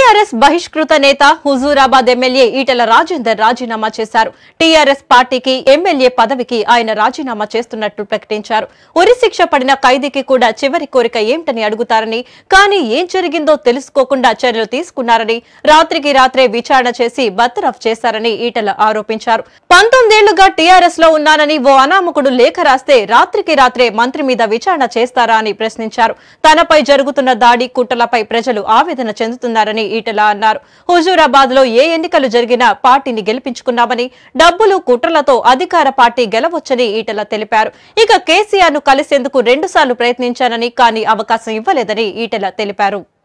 TRS బహిష్కృత నేత Huzurabad MLA Etela Rajender రాజీనామా చేశారు టీఆర్ఎస్ పార్టీకి ఎమ్మెల్యే పదవికి ఆయన రాజీనామా చేస్తున్నట్లు ప్రకటించారు ఉరిశిక్ష పడిన ఖైదీకి కూడా చివరి కోరిక ఏమిటని అడుగుతారని కానీ ఏం జరిగిందో తెలుసుకోకుండా చర్యలు తీసుకున్నారని రాత్రికి రాత్రే విచారణ చేసి బర్తరఫ్ చేశారని ఈటెల ఆరోపించారు పంతొమ్మిదేళ్లుగా టీఆర్ఎస్ లో ఉన్నానని ఓ అనామకుడు లేఖ రాస్తే రాత్రికి రాత్రే మంత్రి మీద విచారణ చేస్తారా అని ప్రశ్నించారు తనపై జరుగుతున్న దాడి కుట్రలపై ప్రజలు ఆవేదన చెందుతున్నారని ఈటెల అన్నారు హుజూరాబాద్ లో ఏ ఎన్నికలు జరిగినా పార్టీని గెలిపించుకున్నామని డబ్బులు కుట్రలతో అధికార పార్టీ గెలవొచ్చని ఈటెల తెలిపారు ఇక కేసీఆర్ ను కలిసేందుకు రెండుసార్లు ప్రయత్నించానని కానీ అవకాశం ఇవ్వలేదని ఈటెల తెలిపారు